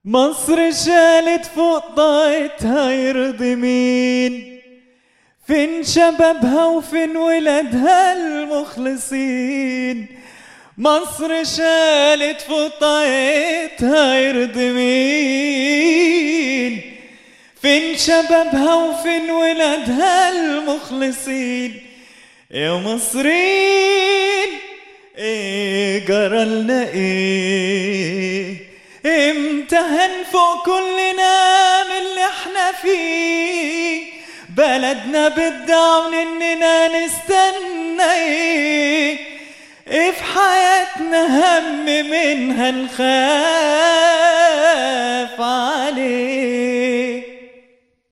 مصر شالت فوق طاقتها يرضي مين فين شبابها وفين ولادها المخلصين مصر شالت فوق طاقتها يرضي مين فين شبابها وفين ولادها المخلصين يا مصرين ايه جرالنا ايه امتى هنفوق كلنا من اللي احنا فيه بلدنا بدعون اننا نستنى ايه إيه في حياتنا هم منها نخاف عليه